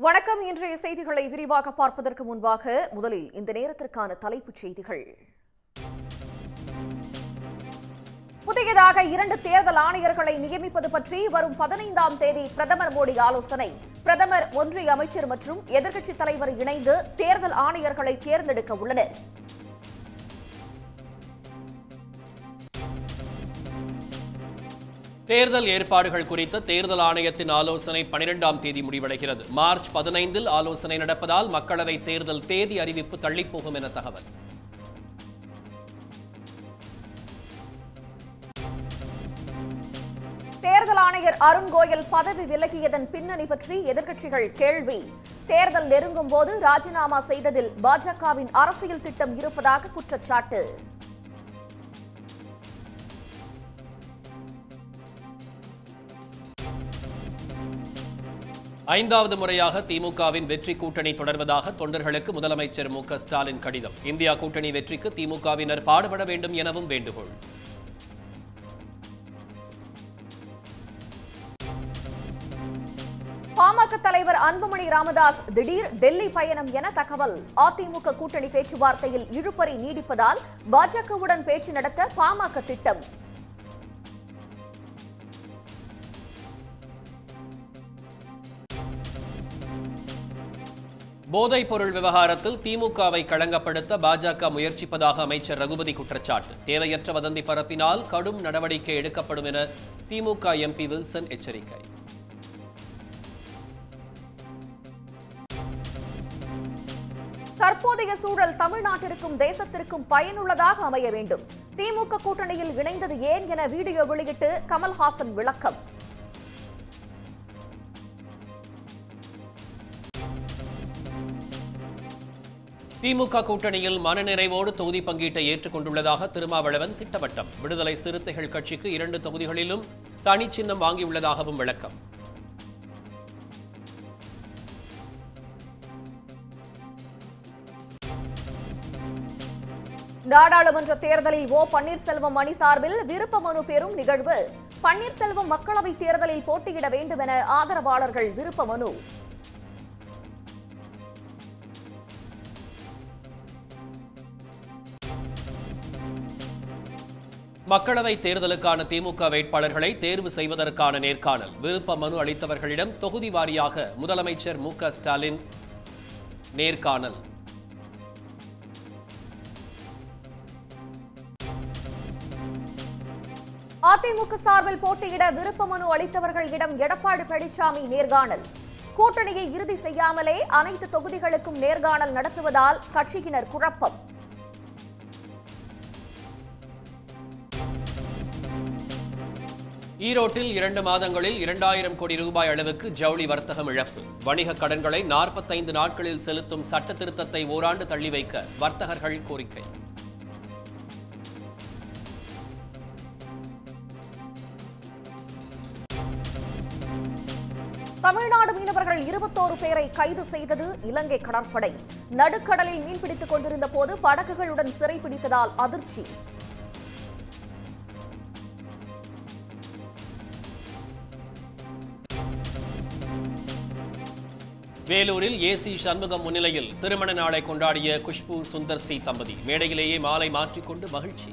வணக்கம் இன்றைய செய்திகளை விரிவாக பார்ப்பதற்கு முன்பாக முதலில் இந்த நேரத்திற்கான தலைப்புச் செய்திகள் புதியதாக இரண்டு தேர்தல் ஆணையர்களை நியமிப்பது பற்றி வரும் பதினைந்தாம் தேதி பிரதமர் மோடி ஆலோசனை பிரதமர் ஒன்றிய அமைச்சர் மற்றும் எதிர்க்கட்சித் தலைவர் இணைந்து தேர்தல் ஆணையர்களை தேர்ந்தெடுக்க உள்ளனர் தேர்தல் ஏற்பாடுகள் குறித்த தேர்தல் ஆணையத்தின் ஆலோசனை பனிரெண்டாம் தேதி முடிவடைகிறது மார்ச் பதினைந்தில் ஆலோசனை நடப்பதால் மக்களவை தேர்தல் தேதி அறிவிப்பு தள்ளிப்போகும் என தகவல் தேர்தல் ஆணையர் அருண் கோயல் பதவி விலகியதன் பின்னணி பற்றி எதிர்க்கட்சிகள் கேள்வி தேர்தல் நெருங்கும் போது ராஜினாமா செய்ததில் பாஜகவின் அரசியல் திட்டம் இருப்பதாக குற்றச்சாட்டு ஐந்தாவது முறையாக திமுகவின் வெற்றி கூட்டணி தொடர்வதாக தொண்டர்களுக்கு முதலமைச்சர் மு க ஸ்டாலின் கடிதம் இந்தியா கூட்டணி வெற்றிக்கு திமுகவினர் பாடுபட வேண்டும் எனவும் வேண்டுகோள் பாமக தலைவர் அன்புமணி ராமதாஸ் திடீர் டெல்லி பயணம் என தகவல் அதிமுக கூட்டணி பேச்சுவார்த்தையில் இழுபறி நீடிப்பதால் பாஜகவுடன் பேச்சு நடத்த பாமக திட்டம் போதைப் பொருள் விவகாரத்தில் திமுகவை களங்கப்படுத்த பாஜக முயற்சிப்பதாக அமைச்சர் ரகுபதி குற்றச்சாட்டு தேவையற்ற வதந்தி பரப்பினால் கடும் நடவடிக்கை எடுக்கப்படும் என திமுக எம்பி வில்சன் எச்சரிக்கை தற்போதைய சூழல் தமிழ்நாட்டிற்கும் தேசத்திற்கும் பயனுள்ளதாக அமைய வேண்டும் திமுக கூட்டணியில் இணைந்தது ஏன் என வீடியோ வெளியிட்டு கமல்ஹாசன் விளக்கம் திமுக கூட்டணியில் மனநிறைவோடு தொகுதி பங்கீட்டை ஏற்றுக்கொண்டுள்ளதாக திருமாவளவன் திட்டவட்டம் விடுதலை சிறுத்தைகள் கட்சிக்கு இரண்டு தொகுதிகளிலும் தனிச்சின்னம் வாங்கியுள்ளதாகவும் விளக்கம் நாடாளுமன்ற தேர்தலில் ஓ பன்னீர்செல்வம் அணி சார்பில் விருப்ப மனு பெறும் நிகழ்வு பன்னீர்செல்வம் மக்களவைத் தேர்தலில் போட்டியிட வேண்டும் என ஆதரவாளர்கள் விருப்ப மனு மக்களவைத் தேர்தலுக்கான திமுக வேட்பாளர்களை தேர்வு செய்வதற்கான நேர்காணல் விருப்ப மனு அளித்தவர்களிடம் தொகுதி வாரியாக முதலமைச்சர் மு க ஸ்டாலின் நேர்காணல் அதிமுக சார்பில் போட்டியிட விருப்ப மனு அளித்தவர்களிடம் எடப்பாடி பழனிசாமி நேர்காணல் கூட்டணியை இறுதி செய்யாமலே அனைத்து தொகுதிகளுக்கும் நேர்காணல் நடத்துவதால் கட்சியினர் குழப்பம் ஈரோட்டில் இரண்டு மாதங்களில் இரண்டாயிரம் கோடி ரூபாய் அளவுக்கு ஜவுளி வர்த்தகம் இழப்பு வணிக கடன்களை நாற்பத்தைந்து நாட்களில் செலுத்தும் சட்ட திருத்தத்தை ஓராண்டு தள்ளி வைக்க வர்த்தகர்கள் கோரிக்கை தமிழ்நாடு மீனவர்கள் இருபத்தோரு பேரை கைது செய்தது இலங்கை கடற்படை நடுக்கடலில் மீன்பிடித்துக் கொண்டிருந்த போது படகுகளுடன் சிறைப்பிடித்ததால் அதிர்ச்சி வேலூரில் ஏசி சண்முகம் முன்னிலையில் திருமண நாளை கொண்டாடிய குஷ்பு சுந்தர் சி தம்பதி மேடையிலேயே மாலை மாற்றிக்கொண்டு மகிழ்ச்சி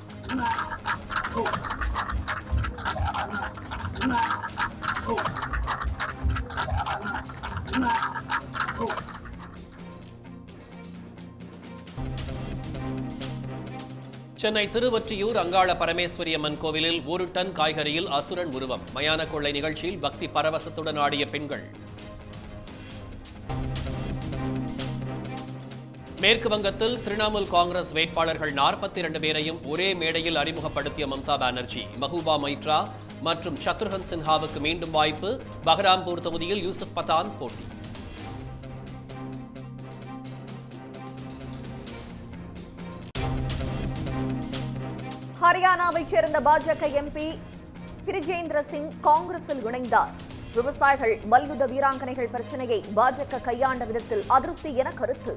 சென்னை திருவொற்றியூர் அங்காள பரமேஸ்வரி அம்மன் கோவிலில் ஒரு டன் காய்கறியில் அசுரன் உருவம் மயான கொள்ளை நிகழ்ச்சியில் பக்தி பரவசத்துடன் ஆடிய பெண்கள் மேற்கு வங்கத்தில் திரிணாமுல் காங்கிரஸ் வேட்பாளர்கள் நாற்பத்தி இரண்டு பேரையும் ஒரே மேடையில் அறிமுகப்படுத்திய மம்தா பானர்ஜி மஹூபா மைத்ரா மற்றும் சத்ருகன் சின்ஹாவுக்கு மீண்டும் வாய்ப்பு பஹராம்பூர் தொகுதியில் யூசுப் பதான் போட்டி ஹரியானாவைச் சேர்ந்த பாஜக எம்பி பிரிஜேந்திர சிங் காங்கிரஸில் இணைந்தார் விவசாயிகள் மல்யுத்த வீராங்கனைகள் பிரச்சனையை பாஜக கையாண்ட விதத்தில் அதிருப்தி என கருத்து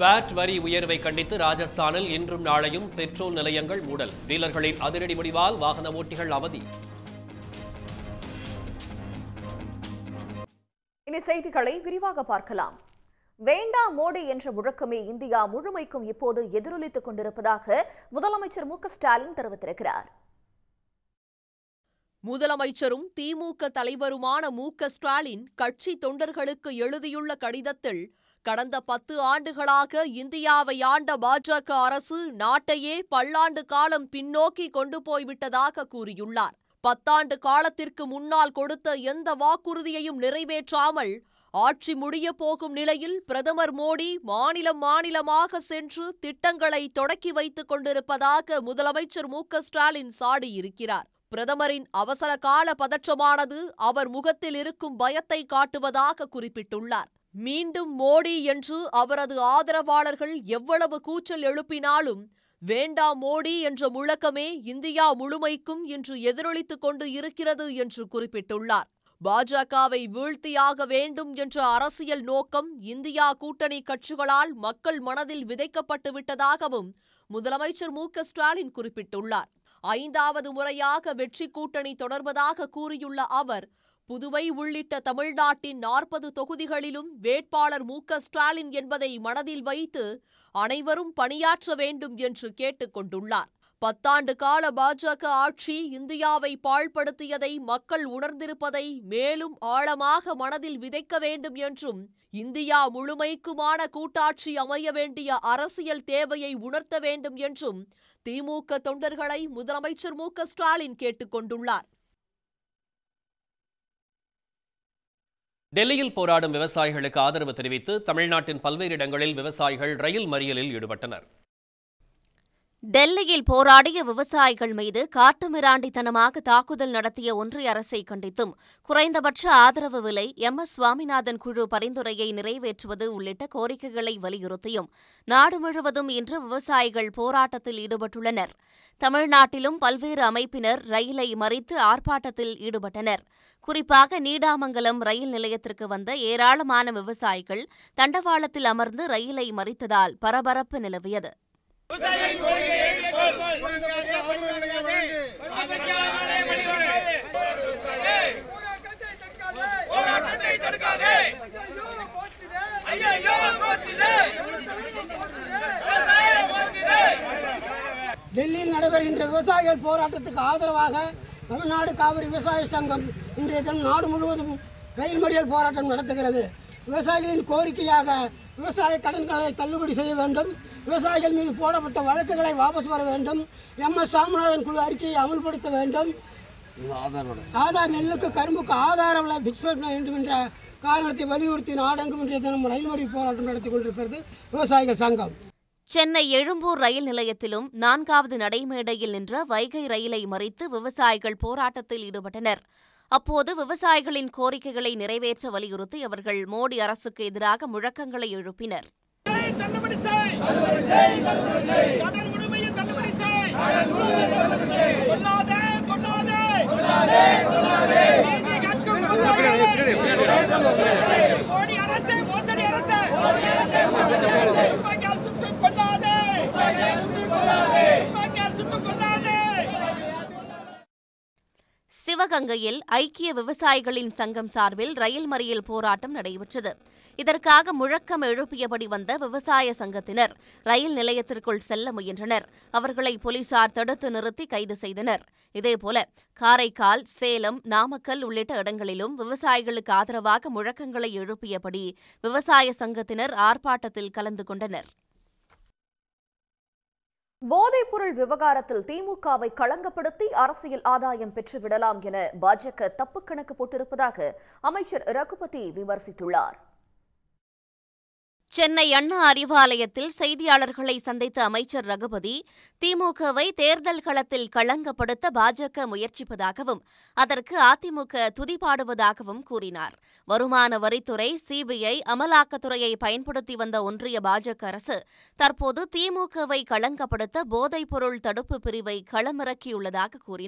வாட் வரி உயர்வை கண்டித்து ராஜஸ்தானில் இன்றும் நாளையும் பெட்ரோல் நிலையங்கள் மூடல் டீலர்களின் அதிரடி முடிவால் வாகன ஓட்டிகள் அவதி இனி செய்திகளை விரிவாக பார்க்கலாம் வேண்டாம் மோடி என்ற முழக்கமே இந்தியா முழுமைக்கும் இப்போது எதிரொலித்துக் கொண்டிருப்பதாக முதலமைச்சர் மு க ஸ்டாலின் தெரிவித்திருக்கிறார் முதலமைச்சரும் திமுக தலைவருமான மு க ஸ்டாலின் கட்சி தொண்டர்களுக்கு எழுதியுள்ள கடிதத்தில் கடந்த பத்து ஆண்டுகளாக இந்தியாவை ஆண்ட பாஜக அரசு நாட்டையே பல்லாண்டு காலம் பின்னோக்கி கொண்டு போய்விட்டதாக கூறியுள்ளார் பத்தாண்டு காலத்திற்கு முன்னால் கொடுத்த எந்த வாக்குறுதியையும் நிறைவேற்றாமல் ஆட்சி முடியப் போகும் நிலையில் பிரதமர் மோடி மாநிலம் மாநிலமாக சென்று திட்டங்களை தொடக்கி வைத்துக் கொண்டிருப்பதாக முதலமைச்சர் மு க ஸ்டாலின் சாடியிருக்கிறார் பிரதமரின் அவசர கால பதற்றமானது அவர் முகத்தில் இருக்கும் பயத்தை காட்டுவதாக குறிப்பிட்டுள்ளார் மீண்டும் மோடி என்று அவரது ஆதரவாளர்கள் எவ்வளவு கூச்சல் எழுப்பினாலும் வேண்டாம் மோடி என்ற முழக்கமே இந்தியா முழுமைக்கும் இன்று எதிரொலித்துக் கொண்டு இருக்கிறது என்று குறிப்பிட்டுள்ளார் பாஜகவை வீழ்த்தியாக வேண்டும் என்ற அரசியல் நோக்கம் இந்தியா கூட்டணி கட்சிகளால் மக்கள் மனதில் விதைக்கப்பட்டு விட்டதாகவும் முதலமைச்சர் மு க ஸ்டாலின் குறிப்பிட்டுள்ளார் ஐந்தாவது முறையாக வெற்றி கூட்டணி தொடர்வதாக கூறியுள்ள அவர் புதுவை உள்ளிட்ட தமிழ்நாட்டின் நாற்பது தொகுதிகளிலும் வேட்பாளர் மு க ஸ்டாலின் என்பதை மனதில் வைத்து அனைவரும் பணியாற்ற வேண்டும் என்று கேட்டுக் கொண்டுள்ளார் பத்தாண்டு கால பாஜக ஆட்சி இந்தியாவை பாழ்படுத்தியதை மக்கள் உணர்ந்திருப்பதை மேலும் ஆழமாக மனதில் விதைக்க வேண்டும் என்றும் இந்தியா முழுமைக்குமான கூட்டாட்சி அமைய வேண்டிய அரசியல் தேவையை உணர்த்த வேண்டும் என்றும் திமுக தொண்டர்களை முதலமைச்சர் மு க ஸ்டாலின் கேட்டுக் கொண்டுள்ளார் டெல்லியில் போராடும் விவசாயிகளுக்கு ஆதரவு தெரிவித்து தமிழ்நாட்டின் பல்வேறு இடங்களில் விவசாயிகள் ரயில் மறியலில் ஈடுபட்டனர் டெல்லியில் போராடிய விவசாயிகள் மீது காட்டுமிராண்டித்தனமாக தாக்குதல் நடத்திய ஒன்றிய அரசை கண்டித்தும் குறைந்தபட்ச ஆதரவு விலை எம் எஸ் சுவாமிநாதன் குழு பரிந்துரையை நிறைவேற்றுவது உள்ளிட்ட கோரிக்கைகளை வலியுறுத்தியும் நாடு முழுவதும் இன்று விவசாயிகள் போராட்டத்தில் ஈடுபட்டுள்ளனர் தமிழ்நாட்டிலும் பல்வேறு அமைப்பினர் ரயிலை மறித்து ஆர்ப்பாட்டத்தில் ஈடுபட்டனர் குறிப்பாக நீடாமங்கலம் ரயில் நிலையத்திற்கு வந்த ஏராளமான விவசாயிகள் தண்டவாளத்தில் அமர்ந்து ரயிலை மறித்ததால் பரபரப்பு நிலவியது போராட்டத்தை தடுக்காதே ஐயோ போச்சுதே டெல்லியில் நடைபெறுகின்ற விவசாயிகள் போராட்டத்துக்கு ஆதரவாக தமிழ்நாடு காவிரி விவசாய சங்கம் இன்றைய தினம் நாடு முழுவதும் ரயில் மறியல் போராட்டம் நடத்துகிறது விவசாயிகளின் கோரிக்கையாக விவசாய கடன்களை தள்ளுபடி செய்ய வேண்டும் விவசாயிகள் மீது போடப்பட்ட வழக்குகளை வாபஸ் பெற வேண்டும் எம் எஸ் சாமிநாதன் குழு அறிக்கையை அமல்படுத்த வேண்டும் ஆதார் நெல்லுக்கு கரும்புக்கு ஆதார விலை ஃபிக்ஸ் பண்ண வேண்டும் என்ற காரணத்தை வலியுறுத்தி நாடெங்கும் இன்றைய தினம் ரயில் மறியல் போராட்டம் நடத்தி கொண்டிருக்கிறது விவசாயிகள் சங்கம் சென்னை எழும்பூர் ரயில் நிலையத்திலும் நான்காவது நடைமேடையில் நின்ற வைகை ரயிலை மறித்து விவசாயிகள் போராட்டத்தில் ஈடுபட்டனர் அப்போது விவசாயிகளின் கோரிக்கைகளை நிறைவேற்ற வலியுறுத்தி அவர்கள் மோடி அரசுக்கு எதிராக முழக்கங்களை எழுப்பினர் தள்ளுபடி செய் கடன் முழுமையை தள்ளுபடி செய் கொல்லாதே கொல்லாதே நீதி கேட்கும் விவசாயிகளே. மோடி அரசே மோசடி அரசே துப்பாக்கியால் சுட்டுக் கொல்லாதே துப்பாக்கியால் சுட்டுக் கொல்லாதே சிவகங்கையில் ஐக்கிய விவசாயிகளின் சங்கம் சார்பில் ரயில் மறியல் போராட்டம் நடைபெற்றது இதற்காக முழக்கம் எழுப்பியபடி வந்த விவசாய சங்கத்தினர் ரயில் நிலையத்திற்குள் செல்ல முயன்றனர் அவர்களை போலீசார் தடுத்து நிறுத்தி கைது செய்தனர் இதேபோல காரைக்கால் சேலம் நாமக்கல் உள்ளிட்ட இடங்களிலும் விவசாயிகளுக்கு ஆதரவாக முழக்கங்களை எழுப்பியபடி விவசாய சங்கத்தினர் ஆர்ப்பாட்டத்தில் கலந்து கொண்டனர் போதைப்பொருள் விவகாரத்தில் திமுகவை களங்கப்படுத்தி அரசியல் ஆதாயம் பெற்றுவிடலாம் என பாஜக தப்பு கணக்கு போட்டிருப்பதாக அமைச்சர் ரகுபதி விமர்சித்துள்ளார் சென்னை அண்ணா அறிவாலயத்தில் செய்தியாளர்களை சந்தித்த அமைச்சர் ரகுபதி திமுகவை தேர்தல் களத்தில் களங்கப்படுத்த பாஜக முயற்சிப்பதாகவும் அதற்கு அதிமுக துதிபாடுவதாகவும் கூறினார் வருமான வரித்துறை சிபிஐ அமலாக்கத்துறையை பயன்படுத்தி வந்த ஒன்றிய பாஜக அரசு தற்போது திமுகவை களங்கப்படுத்த போதைப்பொருள் தடுப்பு பிரிவை களமிறக்கியுள்ளதாக கூறினார்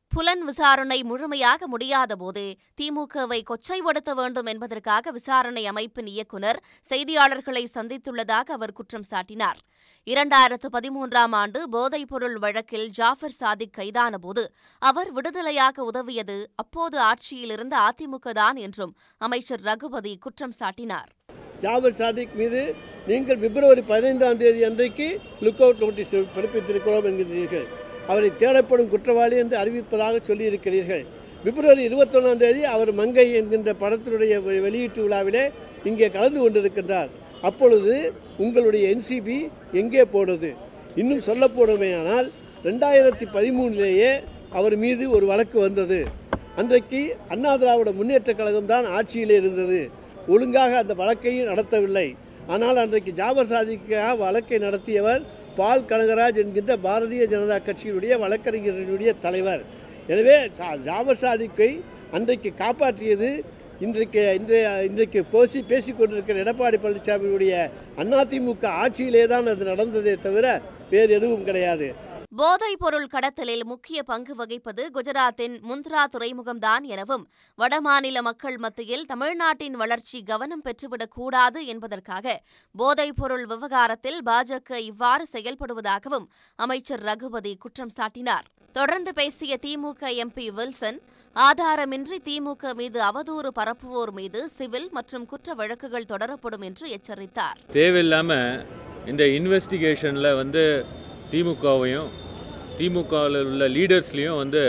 புலன் விசாரணை முழுமையாக முடியாத போது திமுகவை கொச்சைப்படுத்த வேண்டும் என்பதற்காக விசாரணை அமைப்பின் இயக்குநர் செய்தியாளர்களை சந்தித்துள்ளதாக அவர் குற்றம் சாட்டினார் இரண்டாயிரத்து பதிமூன்றாம் ஆண்டு போதைப்பொருள் வழக்கில் ஜாஃபர் சாதிக் கைதானபோது அவர் விடுதலையாக உதவியது அப்போது ஆட்சியில் இருந்த அதிமுக தான் என்றும் அமைச்சர் ரகுபதி குற்றம் சாட்டினார் ஜாபர் சாதிக் மீது நீங்கள் பிப்ரவரி பதினைந்தாம் தேதி அன்றைக்கு லுக் அவுட் நோட்டீஸ் பிறப்பித்திருக்கிறோம் என்கிறீர்கள் அவரை தேடப்படும் குற்றவாளி என்று அறிவிப்பதாக சொல்லியிருக்கிறீர்கள் பிப்ரவரி இருபத்தொன்னாம் தேதி அவர் மங்கை என்கின்ற படத்தினுடைய வெ- வெளியீட்டு விழாவிலே இங்கே கலந்து கொண்டிருக்கின்றார் அப்பொழுது உங்களுடைய என்சிபி எங்கே போனது இன்னும் சொல்ல போனமையானால் ரெண்டாயிரத்தி பதிமூணிலேயே அவர் மீது ஒரு வழக்கு வந்தது அன்றைக்கு அண்ணா திராவிட முன்னேற்றக் கழகம் தான் ஆட்சியில் இருந்தது ஒழுங்காக அந்த வழக்கையும் நடத்தவில்லை ஆனால் அன்றைக்கு ஜாபர் சாதிக்காக வழக்கை நடத்தியவர் பால் கனகராஜ் என்கின்ற பாரதிய ஜனதா கட்சியினுடைய வழக்கறிஞர்களுடைய தலைவர் எனவே ஜா- ஜாபர் சாதிக்கை அன்றைக்கு காப்பாற்றியது இன்றைக்கு இன்றைய இன்றைக்கு பேசி பேசிக் கொண்டிருக்கிற எடப்பாடி பழனிசாமியுடைய அதிமுக ஆட்சியிலே தான் அது நடந்ததே தவிர வேறு எதுவும் கிடையாது போதைப் பொருள் கடத்தலில் முக்கிய பங்கு வகிப்பது குஜராத்தின் முந்த்ரா துறைமுகம்தான் எனவும் வடமாநில மக்கள் மத்தியில் தமிழ்நாட்டின் வளர்ச்சி கவனம் பெற்றுவிடக் கூடாது என்பதற்காக போதைப் பொருள் விவகாரத்தில் பாஜக இவ்வாறு செயல்படுவதாகவும் அமைச்சர் ரகுபதி குற்றம் சாட்டினார் தொடர்ந்து பேசிய திமுக எம்பி வில்சன் ஆதாரமின்றி திமுக மீது அவதூறு பரப்புவோர் மீது சிவில் மற்றும் குற்ற வழக்குகள் தொடரப்படும் என்று எச்சரித்தார் தேவையில்லாமல் இந்த இன்வெஸ்டிகேஷனில் வந்து திமுகவையும் திமுகவில் உள்ள லீடர்ஸ்லேயும் வந்து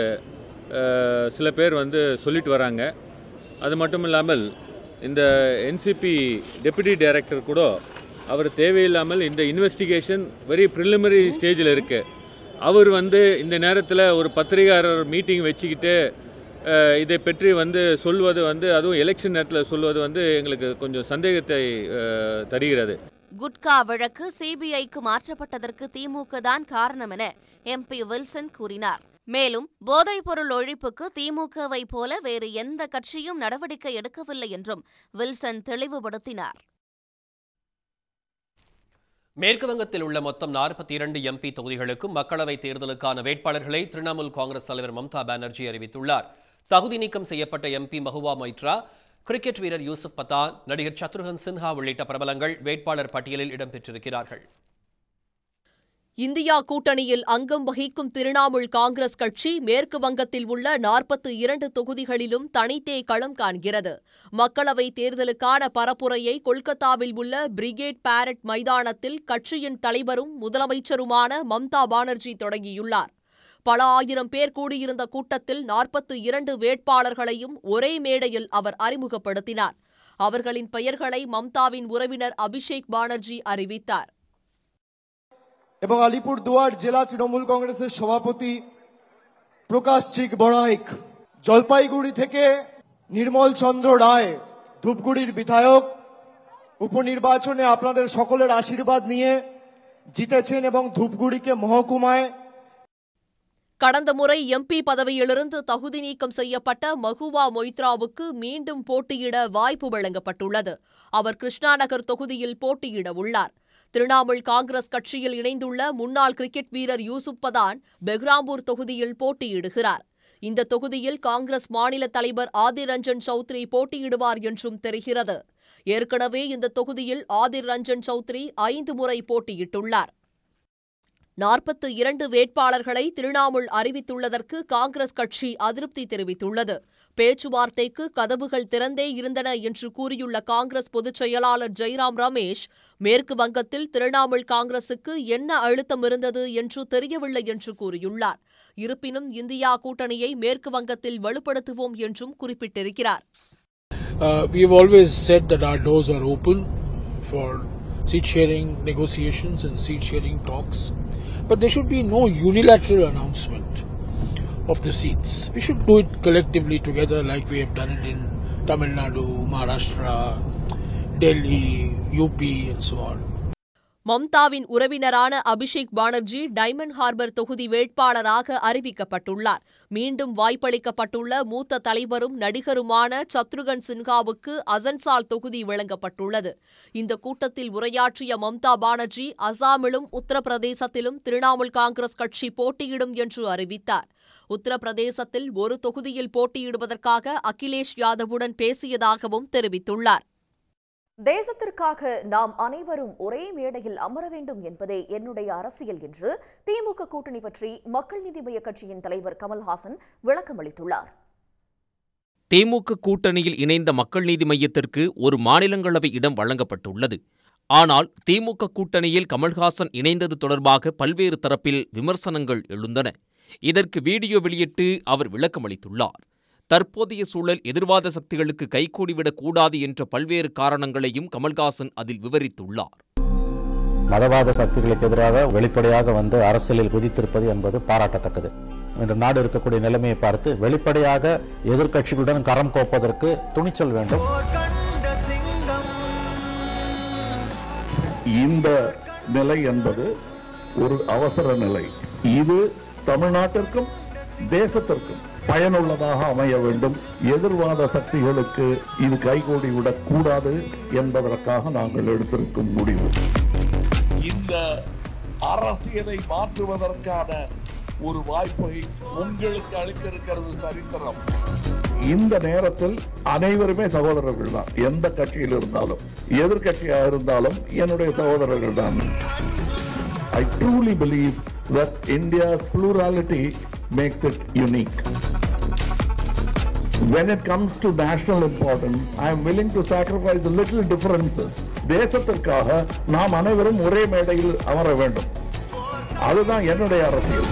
அஹ், சில பேர் வந்து சொல்லிட்டு வராங்க அது மட்டும் இல்லாமல் இந்த என்சிபி டெப்யூட்டி டைரக்டர் கூட அவர் தேவையில்லாமல் இந்த இன்வெஸ்டிகேஷன் வெரி ப்ரிலிமினரி ஸ்டேஜில் இருக்குது அவர் வந்து இந்த நேரத்தில் ஒரு பத்திரிகையாளர் மீட்டிங் வச்சுக்கிட்டு அஹ், இதை பற்றி வந்து சொல்வது வந்து அதுவும் எலெக்ஷன் நேரத்தில் சொல்வது வந்து எங்களுக்கு கொஞ்சம் சந்தேகத்தை அஹ், தருகிறது குட்கா வழக்கு சிபிஐக்கு மாற்றப்பட்டதற்கு திமுக தான் காரணம் என எம்பி வில்சன் கூறினார் மேலும் போதைப்பொருள் ஒழிப்புக்கு திமுகவை போல வேறு எந்த கட்சியும் நடவடிக்கை எடுக்கவில்லை என்றும் வில்சன் தெளிவுபடுத்தினார் மேற்கு வங்கத்தில் உள்ள மொத்தம் நாற்பத்தி இரண்டு எம்பி தொகுதிகளுக்கும் மக்களவைத் தேர்தலுக்கான வேட்பாளர்களை திரிணாமுல் காங்கிரஸ் தலைவர் மம்தா பானர்ஜி அறிவித்துள்ளார் தகுதி நீக்கம் செய்யப்பட்ட எம்பி மஹுவா மைத்ரா கிரிக்கெட் வீரர் யூசுப் பதான் நடிகர் சத்ருகன் சின்ஹா உள்ளிட்ட பிரபலங்கள் வேட்பாளர் பட்டியலில் இடம்பெற்றிருக்கிறார்கள் இந்தியா கூட்டணியில் அங்கம் வகிக்கும் திரிணாமுல் காங்கிரஸ் கட்சி மேற்கு வங்கத்தில் உள்ள நாற்பத்து இரண்டு தொகுதிகளிலும் தனித்தே களம் காண்கிறது மக்களவைத் தேர்தலுக்கான பரப்புரையை கொல்கத்தாவில் உள்ள பிரிகேட் பாரட் மைதானத்தில் கட்சியின் தலைவரும் முதலமைச்சருமான மம்தா பானர்ஜி தொடங்கியுள்ளார் பல ஆயிரம் பேர் கூடியிருந்த கூட்டத்தில் நாற்பத்து இரண்டு வேட்பாளர்களையும் ஒரே மேடையில் அவர் அறிமுகப்படுத்தினார் அவர்களின் பெயர்களை மம்தாவின் உறவினர் அபிஷேக் பானர்ஜி அறிவித்தார் এবং আলিপুর দুয়ার জেলা তৃণমূল কংগ্রেসের সভাপতি প্রকাশ চিক বড়াইক জলপাইগুড়ি থেকে নির্মল চন্দ্র রায় ধূপগুড়ির বিধায়ক উপনির্বাচনে আপনাদের সকলের আশীর্বাদ নিয়ে জিতেছেন এবং ধূপগুড়িকে মহকুমায় கடந்த முறை எம்பி பதவியிலிருந்து தகுதி நீக்கம் செய்யப்பட்ட மகுவா மொய்த்ராவுக்கு மீண்டும் போட்டியிட வாய்ப்பு வழங்கப்பட்டுள்ளது அவர் கிருஷ்ணாநகர் தொகுதியில் போட்டியிட உள்ளார் திரிணாமுல் காங்கிரஸ் கட்சியில் இணைந்துள்ள முன்னாள் கிரிக்கெட் வீரர் யூசுப் பதான் பெஹ்ராம்பூர் தொகுதியில் போட்டியிடுகிறார் இந்த தொகுதியில் காங்கிரஸ் மாநில தலைவர் ஆதிர் ரஞ்சன் சௌத்ரி போட்டியிடுவார் என்றும் தெரிகிறது ஏற்கனவே இந்த தொகுதியில் ஆதிர் ரஞ்சன் சௌத்ரி ஐந்து முறை போட்டியிட்டுள்ளார் நாற்பத்து இரண்டு வேட்பாளர்களை திரிணாமுல் அறிவித்துள்ளதற்கு காங்கிரஸ் கட்சி அதிருப்தி தெரிவித்துள்ளது பேச்சுவார்த்தைக்கு கதவுகள் திறந்தே இருந்தன என்று கூறியுள்ள காங்கிரஸ் பொதுச் செயலாளர் ஜெய்ராம் ரமேஷ் மேற்கு வங்கத்தில் திரிணாமுல் காங்கிரசுக்கு என்ன அழுத்தம் இருந்தது என்று தெரியவில்லை என்று கூறியுள்ளார் இருப்பினும் இந்தியா கூட்டணியை மேற்கு வங்கத்தில் வலுப்படுத்துவோம் என்றும் குறிப்பிட்டிருக்கிறார் Uh, we have always said that our doors are open for seat sharing negotiations and seat sharing talks, but there should be no unilateral announcement of the seats. We should do it collectively together, like we have done it in Tamil Nadu, Maharashtra, Delhi, UP, and so on. மம்தாவின் உறவினரான அபிஷேக் பானர்ஜி டைமண்ட் ஹார்பர் தொகுதி வேட்பாளராக அறிவிக்கப்பட்டுள்ளார் மீண்டும் வாய்ப்பளிக்கப்பட்டுள்ள மூத்த தலைவரும் நடிகருமான சத்ருகன் சின்ஹாவுக்கு அசன்சால் தொகுதி வழங்கப்பட்டுள்ளது இந்த கூட்டத்தில் உரையாற்றிய மம்தா பானர்ஜி அசாமிலும் உத்தரப்பிரதேசத்திலும் திரிணாமுல் காங்கிரஸ் கட்சி போட்டியிடும் என்று அறிவித்தார் உத்தரப்பிரதேசத்தில் ஒரு தொகுதியில் போட்டியிடுவதற்காக அகிலேஷ் யாதவுடன் பேசியதாகவும் தெரிவித்துள்ளார் தேசத்திற்காக நாம் அனைவரும் ஒரே மேடையில் அமர வேண்டும் என்பதே என்னுடைய அரசியல் என்று திமுக கூட்டணி பற்றி மக்கள் நீதி மய்ய கட்சியின் தலைவர் கமல்ஹாசன் விளக்கமளித்துள்ளார் திமுக கூட்டணியில் இணைந்த மக்கள் நீதி மையத்திற்கு ஒரு மாநிலங்களவை இடம் வழங்கப்பட்டுள்ளது ஆனால் திமுக கூட்டணியில் கமல்ஹாசன் இணைந்தது தொடர்பாக பல்வேறு தரப்பில் விமர்சனங்கள் எழுந்தன இதற்கு வீடியோ வெளியிட்டு அவர் விளக்கமளித்துள்ளார் தற்போதைய சூழல் எதிர்வாத சக்திகளுக்கு கைகூடிவிடக் கூடாது என்ற பல்வேறு காரணங்களையும் கமல்ஹாசன் அதில் விவரித்துள்ளார் மதவாத சக்திகளுக்கு எதிராக வெளிப்படையாக வந்து அரசியலில் குதித்திருப்பது என்பது பாராட்டத்தக்கது இன்று நாடு இருக்கக்கூடிய நிலைமையை பார்த்து வெளிப்படையாக எதிர்க்கட்சிகளுடன் கரம் கோப்பதற்கு துணிச்சல் வேண்டும் இந்த நிலை என்பது ஒரு அவசர நிலை இது தமிழ்நாட்டிற்கும் தேசத்திற்கும் பயனுள்ளதாக அமைய வேண்டும் எதிர்வாத சக்திகளுக்கு இது கைகூடி விடக் கூடாது என்பதற்காக நாங்கள் எடுத்திருக்கும் முடிவு இந்த அரசியலை மாற்றுவதற்கான ஒரு வாய்ப்பை உங்களுக்கு அளித்திருக்கிறது சரித்திரம் இந்த நேரத்தில் அனைவருமே சகோதரர்கள் தான் எந்த கட்சியில் இருந்தாலும் எதிர்கட்சியாக இருந்தாலும் என்னுடைய சகோதரர்கள் தான் I truly believe that India's plurality makes it unique. When it comes to national importance, I am willing to sacrifice the little differences. தேசத்திற்காக நாம் அனைவரும் ஒரே மேடையில் அமர வேண்டும் அதுதான் என்னுடைய அரசியல்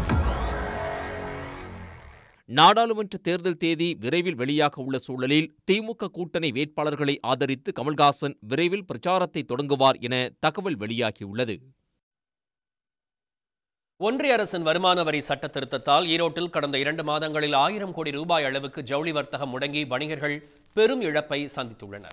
நாடாளுமன்ற தேர்தல் தேதி விரைவில் வெளியாக உள்ள சூழலில் திமுக கூட்டணி வேட்பாளர்களை ஆதரித்து கமல்ஹாசன் விரைவில் பிரச்சாரத்தை தொடங்குவார் என தகவல் வெளியாகியுள்ளது ஒன்றிய அரசின் வருமான வரி சட்ட திருத்தத்தால் ஈரோட்டில் கடந்த இரண்டு மாதங்களில் ஆயிரம் கோடி ரூபாய் அளவுக்கு ஜவுளி வர்த்தகம் முடங்கி வணிகர்கள் பெரும் இழப்பை சந்தித்துள்ளனர்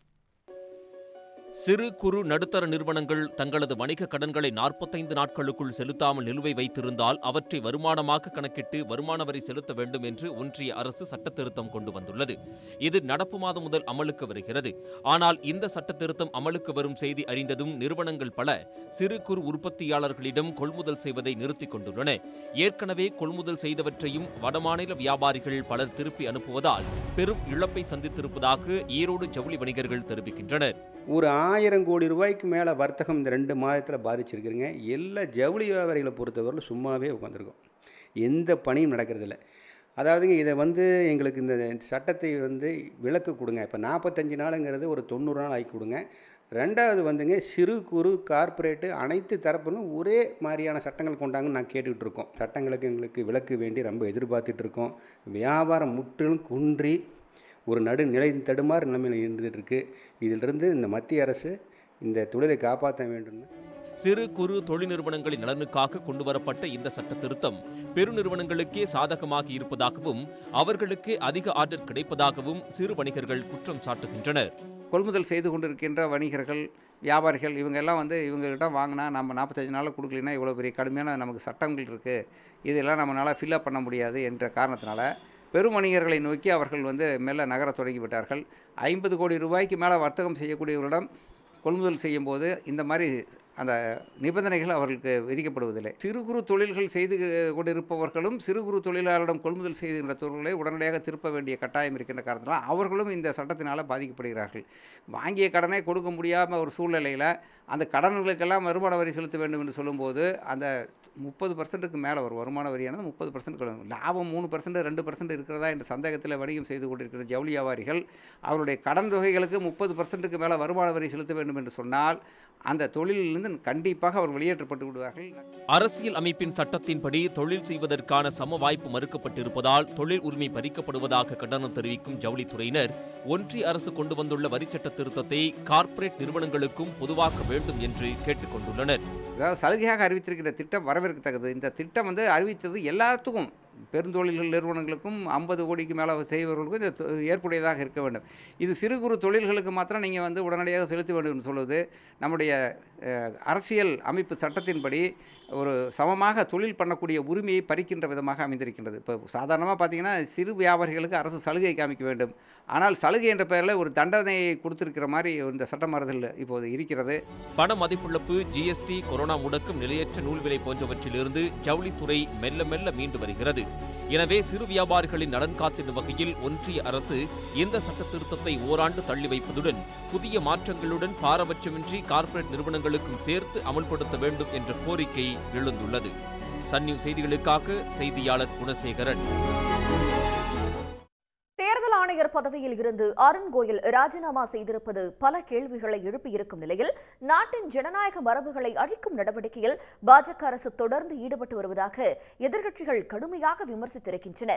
சிறு குறு நடுத்தர நிறுவனங்கள் தங்களது வணிக கடன்களை நாற்பத்தைந்து நாட்களுக்குள் செலுத்தாமல் நிலுவை வைத்திருந்தால் அவற்றை வருமானமாக கணக்கிட்டு வருமான வரி செலுத்த வேண்டும் என்று ஒன்றிய அரசு சட்ட திருத்தம் கொண்டு வந்துள்ளது இது நடப்பு மாதம் முதல் அமலுக்கு வருகிறது ஆனால் இந்த சட்ட திருத்தம் அமலுக்கு வரும் செய்தி அறிந்ததும் நிறுவனங்கள் பல சிறு குறு உற்பத்தியாளர்களிடம் கொள்முதல் செய்வதை நிறுத்திக் கொண்டுள்ளன ஏற்கனவே கொள்முதல் செய்தவற்றையும் வடமாநில வியாபாரிகள் பலர் திருப்பி அனுப்புவதால் பெரும் இழப்பை சந்தித்திருப்பதாக ஈரோடு ஜவுளி வணிகர்கள் தெரிவிக்கின்றனர் ஒரு ஆயிரம் கோடி ரூபாய்க்கு மேலே வர்த்தகம் இந்த ரெண்டு மாதத்தில் பாதிச்சிருக்குதுங்க எல்லா ஜவுளி வியாபாரிகளை பொறுத்தவரையில் சும்மாவே உட்காந்துருக்கோம் எந்த பணியும் நடக்கிறதில்ல அதாவதுங்க இதை வந்து எங்களுக்கு இந்த சட்டத்தை வந்து விலக்கு கொடுங்க இப்போ நாற்பத்தஞ்சு நாளுங்கிறது ஒரு தொண்ணூறு நாள் ஆக்கி கொடுங்க ரெண்டாவது வந்துங்க சிறு குறு கார்ப்பரேட்டு அனைத்து தரப்பிலும் ஒரே மாதிரியான சட்டங்கள் கொண்டாங்கன்னு நான் கேட்டுக்கிட்டு இருக்கோம் சட்டங்களுக்கு எங்களுக்கு விலக்கு வேண்டி ரொம்ப எதிர்பார்த்துட்டு இருக்கோம் வியாபாரம் முற்றிலும் குன்றி ஒரு நடு நிலை தடுமாறு நிலைமையில் இருந்துகிட்டு இருக்கு இதிலிருந்து இந்த மத்திய அரசு இந்த தொழிலை காப்பாற்ற வேண்டும்னு சிறு குறு தொழில் நிறுவனங்களின் நலனுக்காக கொண்டுவரப்பட்ட இந்த சட்ட திருத்தம் பெருநிறுவனங்களுக்கே சாதகமாக இருப்பதாகவும் அவர்களுக்கு அதிக ஆர்டர் கிடைப்பதாகவும் சிறு வணிகர்கள் குற்றம் சாட்டுகின்றனர் கொள்முதல் செய்து கொண்டிருக்கின்ற வணிகர்கள் வியாபாரிகள் இவங்க எல்லாம் வந்து இவங்ககிட்ட வாங்கினா நம்ம நாற்பத்தஞ்சு நாளில் கொடுக்கலனா இவ்வளோ பெரிய கடுமையான நமக்கு சட்டங்கள் இருக்குது இதெல்லாம் நம்மளால் ஃபில்அப் பண்ண முடியாது என்ற காரணத்தினால பெரும் வணிகர்களை நோக்கி அவர்கள் வந்து மெல்ல நகரத் தொடங்கிவிட்டார்கள் ஐம்பது கோடி ரூபாய்க்கு மேலே வர்த்தகம் செய்யக்கூடியவர்களிடம் கொள்முதல் செய்யும்போது இந்த மாதிரி அந்த நிபந்தனைகள் அவர்களுக்கு விதிக்கப்படுவதில்லை சிறு குறு தொழில்கள் செய்து கொண்டிருப்பவர்களும் சிறு குறு தொழிலாளரிடம் கொள்முதல் செய்கின்ற தொழில்களை உடனடியாக திருப்ப வேண்டிய கட்டாயம் இருக்கின்ற காரணத்தினால் அவர்களும் இந்த சட்டத்தினால் பாதிக்கப்படுகிறார்கள் வாங்கிய கடனை கொடுக்க முடியாமல் ஒரு சூழ்நிலையில் அந்த கடன்களுக்கெல்லாம் வருமான வரி செலுத்த வேண்டும் என்று சொல்லும்போது அந்த முப்பது பர்சன்ட்டுக்கு மேலே ஒரு வருமான வரியானது முப்பது பர்சன்ட் லாபம் மூணு பர்சன்ட் ரெண்டு பர்சன்ட் இருக்கிறதா என்ற சந்தேகத்தில் வணிகம் செய்து கொண்டிருக்கிற ஜவுளி வியாபாரிகள் அவருடைய கடன் தொகைகளுக்கு முப்பது பர்சன்ட்டுக்கு மேலே வருமான வரி செலுத்த வேண்டும் என்று சொன்னால் அந்த தொழிலிலிருந்து கண்டிப்பாக அவர் வெளியேற்றப்பட்டு விடுவார்கள் அரசியல் அமைப்பின் சட்டத்தின்படி தொழில் செய்வதற்கான சம வாய்ப்பு மறுக்கப்பட்டிருப்பதால் தொழில் உரிமை பறிக்கப்படுவதாக கண்டனம் தெரிவிக்கும் ஜவுளித்துறையினர் ஒன்றிய அரசு கொண்டு வந்துள்ள வரிச்சட்ட திருத்தத்தை கார்ப்பரேட் நிறுவனங்களுக்கும் பொதுவாக்க வேண்டும் என்று கேட்டுக் கொண்டுள்ளனர் அதாவது சலுகையாக அறிவித்திருக்கிற திட்டம் வரவேற்கத்தக்கது இந்த திட்டம் வந்து அறிவித்தது எல்லாத்துக்கும் பெருந்தொழில்கள் நிறுவனங்களுக்கும் ஐம்பது கோடிக்கு மேலே செய்பவர்களுக்கும் இது தொ- ஏற்புடையதாக இருக்க வேண்டும் இது சிறு குறு தொழில்களுக்கு மாத்திரம் நீங்கள் வந்து உடனடியாக செலுத்த வேண்டும் என்று சொல்வது நம்முடைய அஹ், அரசியல் அமைப்பு சட்டத்தின்படி ஒரு சமமாக தொழில் பண்ணக்கூடிய உரிமையை பறிக்கின்ற விதமாக அமைந்திருக்கின்றது இப்போ சாதாரணமாக பார்த்தீங்கன்னா சிறு வியாபாரிகளுக்கு அரசு சலுகை காமிக்க வேண்டும் ஆனால் சலுகை என்ற பெயரில் ஒரு தண்டனையை கொடுத்திருக்கிற மாதிரி இந்த சட்ட மறுதல் இப்போது இருக்கிறது பண மதிப்பிழப்பு ஜிஎஸ்டி கொரோனா முடக்கம் நிலையற்ற நூல் விலை போன்றவற்றிலிருந்து ஜவுளித்துறை மெல்ல மெல்ல மீண்டு வருகிறது எனவே சிறு வியாபாரிகளின் நலன் காத்திடும் வகையில் ஒன்றிய அரசு இந்த சட்ட திருத்தத்தை ஓராண்டு தள்ளி வைப்பதுடன் புதிய மாற்றங்களுடன் பாரபட்சமின்றி கார்ப்பரேட் நிறுவனங்களுக்கும் சேர்த்து அமல்படுத்த வேண்டும் என்ற கோரிக்கை எழுந்துள்ளது சன் நியூஸ் செய்திகளுக்காக செய்தியாளர் குணசேகரன் தேர்தல் ஆணையர் பதவியில் இருந்து அருண் கோயல் ராஜினாமா செய்திருப்பது பல கேள்விகளை எழுப்பியிருக்கும் நிலையில் நாட்டின் ஜனநாயக மரபுகளை அழிக்கும் நடவடிக்கையில் பாஜக அரசு தொடர்ந்து ஈடுபட்டு வருவதாக எதிர்க்கட்சிகள் கடுமையாக விமர்சித்திருக்கின்றன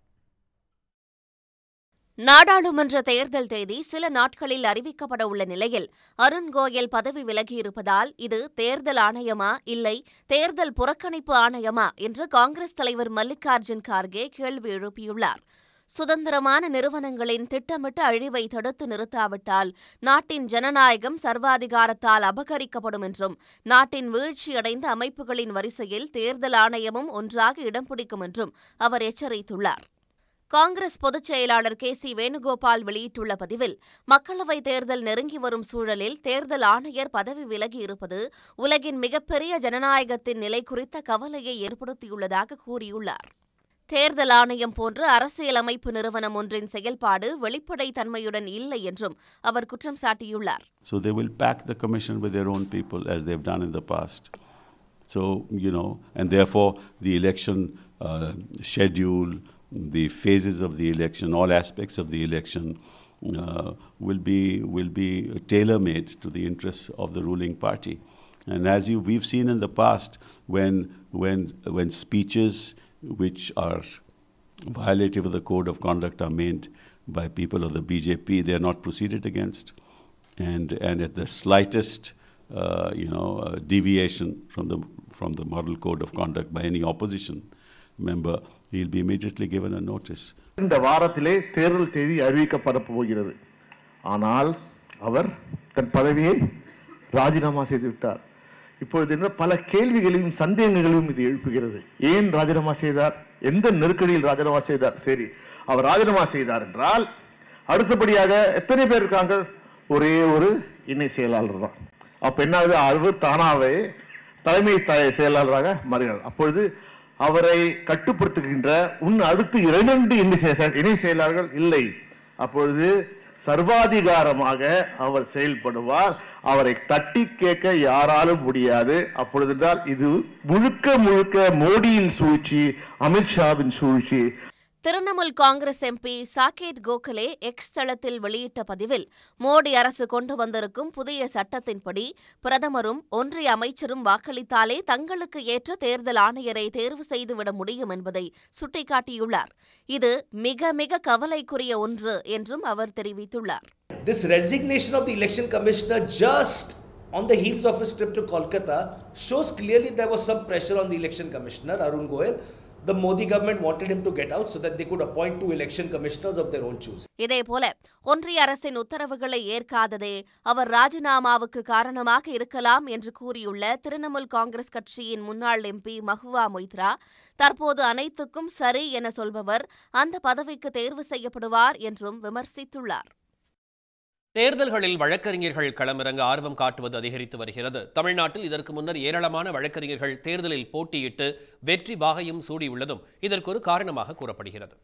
நாடாளுமன்ற தேர்தல் தேதி சில நாட்களில் அறிவிக்கப்பட உள்ள நிலையில் அருண் கோயல் பதவி விலகியிருப்பதால் இது தேர்தல் ஆணையமா இல்லை தேர்தல் புறக்கணிப்பு ஆணையமா என்று காங்கிரஸ் தலைவர் மல்லிகார்ஜுன் கார்கே கேள்வி எழுப்பியுள்ளார் சுதந்திரமான நிறுவனங்களின் திட்டமிட்ட அழிவை தடுத்து நிறுத்தாவிட்டால் நாட்டின் ஜனநாயகம் சர்வாதிகாரத்தால் அபகரிக்கப்படும் என்றும் நாட்டின் வீழ்ச்சியடைந்த அமைப்புகளின் வரிசையில் தேர்தல் ஆணையமும் ஒன்றாக இடம் பிடிக்கும் என்றும் அவர் எச்சரித்துள்ளார் காங்கிரஸ் பொதுச் செயலாளர் கே சி வேணுகோபால் வெளியிட்டுள்ள பதிவில் மக்களவைத் தேர்தல் நெருங்கி வரும் சூழலில் தேர்தல் ஆணையர் பதவி விலகி இருப்பது உலகின் மிகப்பெரிய ஜனநாயகத்தின் நிலை குறித்த கவலையை ஏற்படுத்தியுள்ளதாக கூறியுள்ளார் தேர்தல் ஆணையம் போன்ற அரசியலமைப்பு நிறுவனம் ஒன்றின் செயல்பாடு வெளிப்படைத்தன்மையுடன் இல்லை என்றும் அவர் குற்றம் சாட்டியுள்ளார் So they will pack the commission with their own people as they've done in the past. So, you know, and therefore the election uh, schedule, the phases of the election, all aspects of the election uh, will be will be tailor made to the interests of the ruling party. And as you we've seen in the past, when when when speeches which are violative of the code of conduct are made by people of the BJP, they are not proceeded against. And, and at the slightest uh, you know, uh, deviation from the, from the model code of conduct by any opposition member, he'll be immediately given a notice. இந்த வாரத்திலே தேர்தல் தேதி அறிவிக்கப்பட போகிறது ஆனால் அவர் தன் பதவியை ராஜினாமா செய்து விட்டார் இப்பொழுது என்ன பல கேள்விகளையும் சந்தேகங்களையும் இது எழுப்புகிறது ஏன் ராஜினாமா செய்தார் எந்த நெருக்கடியில் ராஜினாமா செய்தார் சரி அவர் ராஜினாமா செய்தார் என்றால் அடுத்தபடியாக எத்தனை பேர் இருக்காங்க ஒரே ஒரு இணை செயலாளர் தான் அப்ப என்ன ஆகுது அவர் தானாவே தலைமை த- செயலாளராக மாறுகிறார் அப்பொழுது அவரை கட்டுப்படுத்துகின்ற உன் அடுத்து இரண்டு இணை செய- இணை செயலாளர்கள் இல்லை அப்பொழுது சர்வாதிகாரமாக அவர் செயல்படுவார் அவரை தட்டி கேட்க யாராலும் முடியாது அப்பொழுதுதான் இது முழுக்க முழுக்க மோடியின் சூழ்ச்சி அமித்ஷாவின் சூழ்ச்சி திரிணாமுல் காங்கிரஸ் எம்பி சாகேட் கோகலே எக்ஸ் தளத்தில் வெளியிட்ட பதிவில் மோடி அரசு கொண்டு வந்திருக்கும் புதிய சட்டத்தின்படி பிரதமரும் ஒன்றிய அமைச்சரும் வாக்களித்தாலே தங்களுக்கு ஏற்ற தேர்தல் ஆணையரை தேர்வு செய்துவிட முடியும் என்பதை சுட்டிக்காட்டியுள்ளார் இது மிக மிக கவலைக்குரிய ஒன்று என்றும் அவர் தெரிவித்துள்ளார் This resignation of the election commissioner just on the heels of his trip to Kolkata shows clearly there was some pressure on the election commissioner, Arun Goel. The Modi government wanted him to get out so that they could appoint two election commissioners of their own choosing. இதேபோல ஒன்றிய அரசின் உத்தரவுகளை ஏற்காததே அவர் ராஜினாமாவுக்கு காரணமாக இருக்கலாம் என்று கூறியுள்ள திரிணாமுல் காங்கிரஸ் கட்சியின் முன்னாள் எம்பி மஹுவா மொய்த்ரா தற்போது அனைத்துக்கும் சரி என சொல்பவர் அந்த பதவிக்கு தேர்வு செய்யப்படுவார் என்றும் விமர்சித்துள்ளார் தேர்தல்களில் வழக்கறிஞர்கள் களமிறங்க ஆர்வம் காட்டுவது அதிகரித்து வருகிறது தமிழ்நாட்டில் இதற்கு முன்னர் ஏராளமான வழக்கறிஞர்கள் தேர்தலில் போட்டியிட்டு வெற்றி வாகையும் சூடியுள்ளதும் இதற்கு ஒரு காரணமாக கூறப்படுகிறது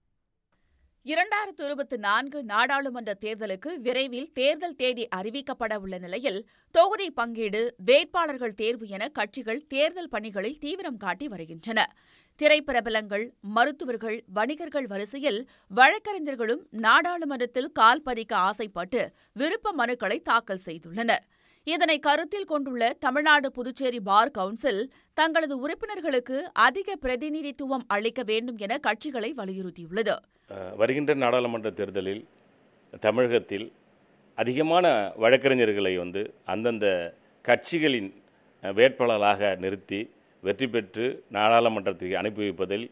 இரண்டாயிரத்து இருபத்தி நான்கு நாடாளுமன்ற தேர்தலுக்கு விரைவில் தேர்தல் தேதி அறிவிக்கப்பட உள்ள நிலையில் தொகுதி பங்கீடு வேட்பாளர்கள் தேர்வு என கட்சிகள் தேர்தல் பணிகளில் தீவிரம் காட்டி வருகின்றன திரைப்பிரபலங்கள் மருத்துவர்கள் வணிகர்கள் வரிசையில் வழக்கறிஞர்களும் நாடாளுமன்றத்தில் கால் பதிக்க ஆசைப்பட்டு விருப்ப மனுக்களை தாக்கல் செய்துள்ளனர் இதனை கருத்தில் கொண்டுள்ள தமிழ்நாடு புதுச்சேரி பார் கவுன்சில் தங்களது உறுப்பினர்களுக்கு அதிக பிரதிநிதித்துவம் அளிக்க வேண்டும் என கட்சிகளை வலியுறுத்தியுள்ளது அஹ், வருகின்ற நாடாளுமன்ற தேர்தலில் தமிழகத்தில் அதிகமான வழக்கறிஞர்களை வந்து அந்தந்த கட்சிகளின் அஹ், வேட்பாளர்களாக நிறுத்தி வெற்றி பெற்று நாடாளுமன்றத்துக்கு அனுப்பி வைப்பதில்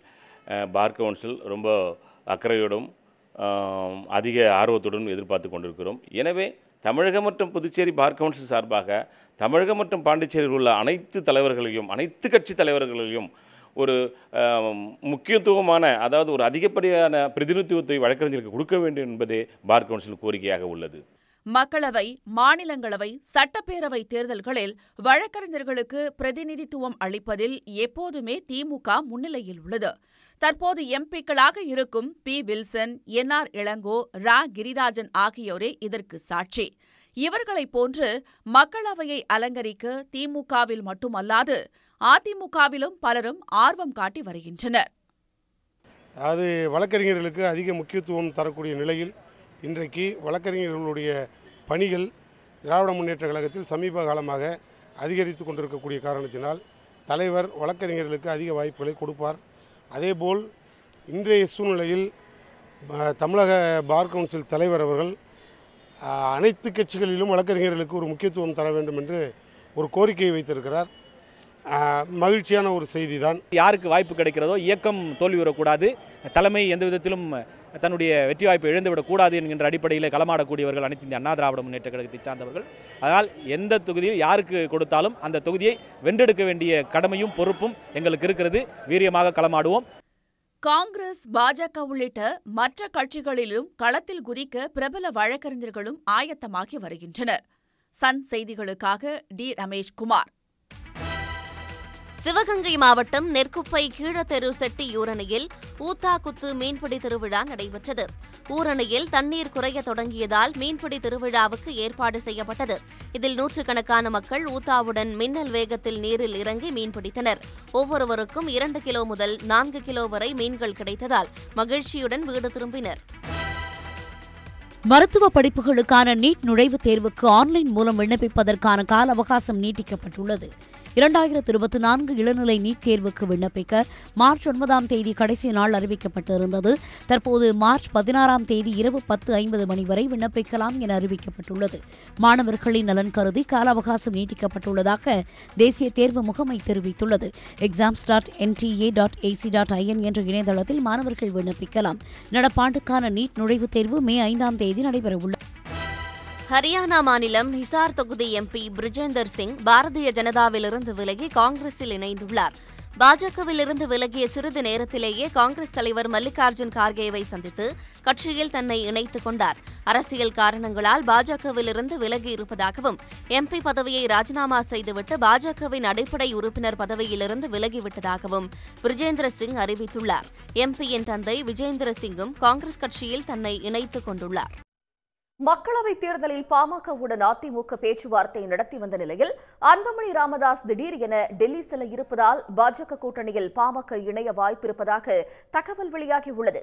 அஹ், பார் கவுன்சில் ரொம்ப அக்கறையோடும் ஆம், அதிக ஆர்வத்துடன் எதிர்பார்த்து கொண்டிருக்கிறோம் எனவே தமிழகம் மற்றும் புதுச்சேரி பார் கவுன்சில் சார்பாக தமிழகம் மற்றும் பாண்டிச்சேரியில் உள்ள அனைத்து தலைவர்களையும் அனைத்து கட்சி தலைவர்களையும் ஒரு ஆம், முக்கியத்துவமான அதாவது ஒரு அதிகப்படியான பிரதிநிதித்துவத்தை வழக்கறிஞருக்கு கொடுக்க வேண்டும் என்பதே பார் கவுன்சில் கோரிக்கையாக உள்ளது மக்களவை மாநிலங்களவை சட்டப்பேரவை தேர்தல்களில் வழக்கறிஞர்களுக்கு பிரதிநிதித்துவம் அளிப்பதில் எப்போதுமே திமுக முன்னிலையில் உள்ளது தற்போது எம்பிக்களாக இருக்கும் P Wilson N R Elango ரா கிரிராஜன் ஆகியோரே இதற்கு சாட்சி இவர்களைப் போன்று மக்களவையை அலங்கரிக்க திமுகவில் மட்டுமல்லாது அதிமுகவிலும் பலரும் ஆர்வம் காட்டி வருகின்றனர் அதாவது வழக்கறிஞர்களுக்கு அதிக முக்கியத்துவம் தரக்கூடிய நிலையில் இன்றைக்கு வழக்கறிஞர்களுடைய பணிகள் திராவிட முன்னேற்ற கழகத்தில் சமீப காலமாக அதிகரித்து கொண்டிருக்கக்கூடிய காரணத்தினால் தலைவர் வழக்கறிஞர்களுக்கு அதிக வாய்ப்புகளை கொடுப்பார் அதேபோல் இன்றைய சூழ்நிலையில் ப- தமிழக பார் கவுன்சில் தலைவர் அவர்கள் ஆ, அனைத்து கட்சிகளிலும் வழக்கறிஞர்களுக்கு ஒரு முக்கியத்துவம் தர வேண்டும் என்று ஒரு கோரிக்கையை வைத்திருக்கிறார் ஆ, மகிழ்ச்சியான ஒரு செய்தி தான் யாருக்கு வாய்ப்பு கிடைக்கிறதோ இயக்கம் தோல்வியுறக்கூடாது தலைமை எந்த விதத்திலும் தன்னுடைய வெற்றி வாய்ப்பை இழந்துவிடக்கூடாது என்கின்ற அடிப்படையில் களமாடக்கூடியவர்கள் அனைத்து இந்திய அண்ணா திராவிட முன்னேற்ற கழகத்தை சார்ந்தவர்கள் அதனால் எந்த தொகுதியில் யாருக்கு கொடுத்தாலும் அந்த தொகுதியை வென்றெடுக்க வேண்டிய கடமையும் பொறுப்பும் எங்களுக்கு இருக்கிறது வீரியமாக களமாடுவோம் காங்கிரஸ் பாஜக உள்ளிட்ட மற்ற கட்சிகளிலும் களத்தில் குதிக்க பிரபல வழக்கறிஞர்களும் ஆயத்தமாகி வருகின்றனர் சன் செய்திகளுக்காக டி ரமேஷ்குமார் சிவகங்கை மாவட்டம் நெற்குப்பை கீழத்தெரு செட்டி ஊரணியில் ஊத்தாக்குத்து மீன்பிடி திருவிழா நடைபெற்றது ஊரணியில் தண்ணீர் குறைய தொடங்கியதால் மீன்பிடி திருவிழாவுக்கு ஏற்பாடு செய்யப்பட்டது இதில் நூற்றுக்கணக்கான மக்கள் ஊத்தாவுடன் மின்னல் வேகத்தில் நீரில் இறங்கி மீன்பிடித்தனர் ஒவ்வொருவருக்கும் இரண்டு கிலோ முதல் நான்கு கிலோ வரை மீன்கள் கிடைத்ததால் மகிழ்ச்சியுடன் வீடு திரும்பினர் மருத்துவ படிப்புகளுக்கான நீட் நுழைவுத் தேர்வுக்கு ஆன்லைன் மூலம் விண்ணப்பிப்பதற்கான கால அவகாசம் நீட்டிக்கப்பட்டுள்ளது இரண்டாயிரத்து இருபத்தி நான்கு இளநிலை நீட் தேர்வுக்கு விண்ணப்பிக்க மார்ச் ஒன்பதாம் தேதி கடைசி நாள் அறிவிக்கப்பட்டிருந்தது தற்போது மார்ச் பதினாறாம் தேதி இரவு பத்து ஐம்பது மணி வரை விண்ணப்பிக்கலாம் என அறிவிக்கப்பட்டுள்ளது மாணவர்களின் நலன் கருதி கால அவகாசம் நீட்டிக்கப்பட்டுள்ளதாக தேசிய தேர்வு முகமை தெரிவித்துள்ளது exams dot NTA dot AC dot IN என்ற இணையதளத்தில் மாணவர்கள் விண்ணப்பிக்கலாம் நடப்பாண்டுக்கான நீட் நுழைவுத் தேர்வு மே ஐந்தாம் தேதி நடைபெறவுள்ளது ஹரியானா மாநிலம் ஹிசார் தொகுதி எம்பி பிரிஜேந்தர் சிங் பாரதிய ஜனதாவிலிருந்து விலகி காங்கிரஸில் இணைந்துள்ளார் பாஜகவிலிருந்து விலகிய சிறிது நேரத்திலேயே காங்கிரஸ் தலைவர் மல்லிகார்ஜுன் கார்கேவை சந்தித்து கட்சியில் தன்னை இணைத்துக் கொண்டார் அரசியல் காரணங்களால் பாஜகவிலிருந்து விலகி இருப்பதாகவும் எம்பி பதவியை ராஜினாமா செய்துவிட்டு பாஜகவின் அடிப்படை உறுப்பினர் பதவியிலிருந்து விலகிவிட்டதாகவும் பிரிஜேந்திர சிங் அறிவித்துள்ளார் எம்பியின் தந்தை விஜேந்திர சிங்கும் காங்கிரஸ் கட்சியில் தன்னை இணைத்துக் கொண்டுள்ளார் மக்களவைத் தேர்தலில் பாமகவுடன் அதிமுக பேச்சுவார்த்தை நடத்தி வந்த நிலையில் அன்புமணி ராமதாஸ் திடீர் என டெல்லி செல்ல இருப்பதால் பாஜக கூட்டணியில் பாமக இணைய வாய்ப்பிருப்பதாக தகவல் வெளியாகியுள்ளது